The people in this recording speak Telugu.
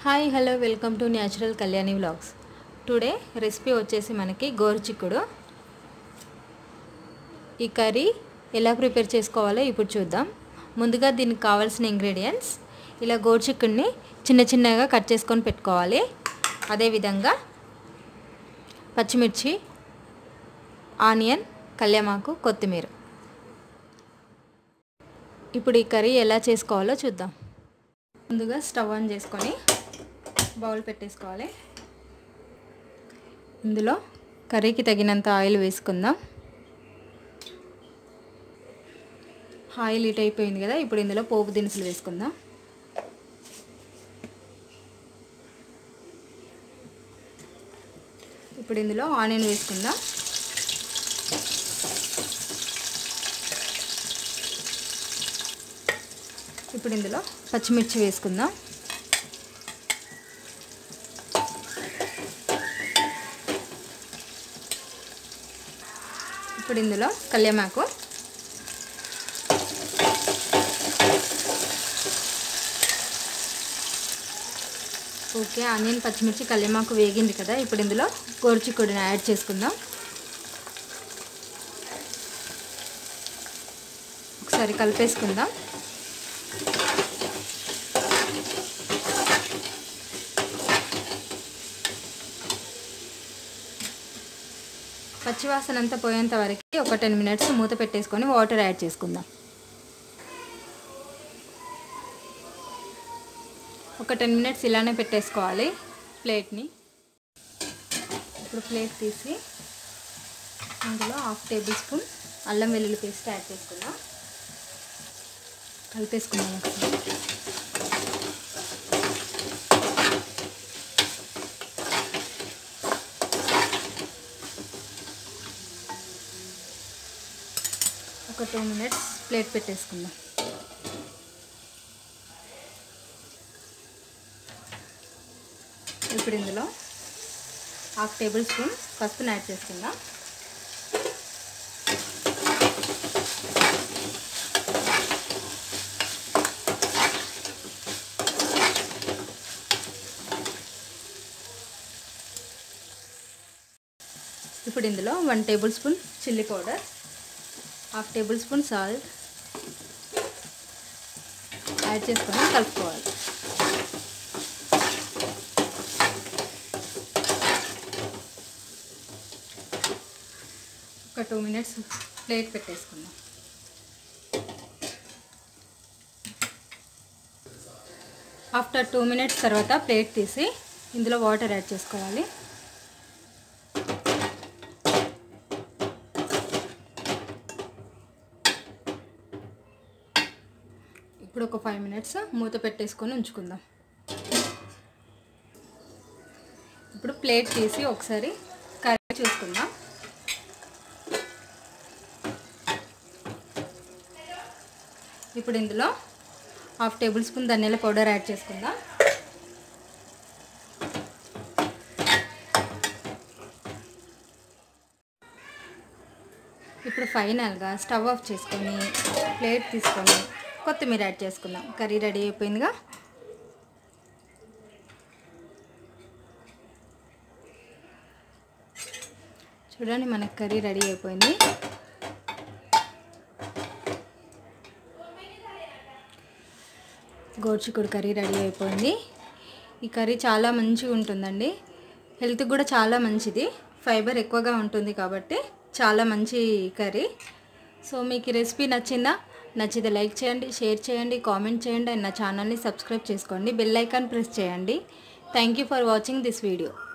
hi hello welcome to natural Kalyani vlogs today recipe వచ్చేసి మనకి గోరుచిక్కుడు ఈ కర్రీ ఎలా ప్రిపేర్ చేసుకోవాలో ఇప్పుడు చూద్దాం ముందుగా దీనికి కావాల్సిన ఇంగ్రీడియంట్స్ ఇలా గోరుచిక్కుడిని చిన్న చిన్నగా కట్ చేసుకొని పెట్టుకోవాలి అదేవిధంగా పచ్చిమిర్చి ఆనియన్ కళ్యామాకు కొత్తిమీర ఇప్పుడు ఈ కర్రీ ఎలా చేసుకోవాలో చూద్దాం ముందుగా స్టవ్ ఆన్ చేసుకొని బౌల్ పెట్టేసుకోవాలి ఇందులో కర్రీకి తగినంత ఆయిల్ వేసుకుందాం ఆయిల్ హీట్ అయిపోయింది కదా ఇప్పుడు ఇందులో పోపు దినుసులు వేసుకుందాం ఇప్పుడు ఇందులో ఆనియన్ వేసుకుందాం ఇప్పుడు ఇందులో పచ్చిమిర్చి వేసుకుందాం ఇప్పుడు ఇందులో కళ్యామాకు ఓకే ఆనియన్ పచ్చిమిర్చి కళ్యామాకు వేగింది కదా ఇప్పుడు ఇందులో గోరుచిక్కుడిని యాడ్ చేసుకుందాం ఒకసారి కలిపేసుకుందాం పచ్చివాసన అంతా పోయేంత వరకు ఒక టెన్ మినిట్స్ మూత పెట్టేసుకొని వాటర్ యాడ్ చేసుకుందాం ఒక టెన్ మినిట్స్ ఇలానే పెట్టేసుకోవాలి ప్లేట్ని ఇప్పుడు ప్లేట్ తీసి అందులో హాఫ్ టేబుల్ స్పూన్ అల్లం వెల్లుల్లి పేస్ట్ యాడ్ చేసుకుందాం కలిపేసుకుందాం ఒకసారి ఒక టూ మినిట్స్ ప్లేట్ పెట్టేసుకుందాం ఇప్పుడు ఇందులో హాఫ్ టేబుల్ స్పూన్ పసుపుని యాడ్ చేసుకుందాం ఇప్పుడు ఇందులో one tablespoon chilli powder half tablespoon salt add చేసుకొని కలుపుకోవాలి ఒక టూ మినిట్స్ ప్లేట్ పెట్టేసుకుందాం ఆఫ్టర్ టూ మినిట్స్ తర్వాత ప్లేట్ తీసి ఇందులో వాటర్ యాడ్ చేసుకోవాలి ఇప్పుడు ఒక ఫైవ్ మినిట్స్ మూత పెట్టేసుకొని ఉంచుకుందాం ఇప్పుడు ప్లేట్ తీసి ఒకసారి కర్రీ చూసుకుందాం ఇప్పుడు ఇందులో హాఫ్ టేబుల్ స్పూన్ ధనియాల పౌడర్ యాడ్ చేసుకుందాం ఇప్పుడు ఫైనల్గా స్టవ్ ఆఫ్ చేసుకొని ప్లేట్ తీసుకొని కొత్తిమీర యాడ్ చేసుకుందాం కర్రీ రెడీ అయిపోయిందిగా చూడండి మనకు కర్రీ రెడీ అయిపోయింది గోడ్చిక్కుడు కర్రీ రెడీ అయిపోయింది ఈ కర్రీ చాలా మంచిగా ఉంటుందండి హెల్త్కి కూడా చాలా మంచిది ఫైబర్ ఎక్కువగా ఉంటుంది కాబట్టి చాలా మంచి కర్రీ సో మీకు ఈ రెసిపీ నచ్చిందా నచ్చితే లైక్ చేయండి షేర్ చేయండి కామెంట్ చేయండి అండ్ నా ఛానల్ని సబ్స్క్రైబ్ చేసుకోండి బెల్ ఐకాన్ ప్రెస్ చేయండి thank you for watching this video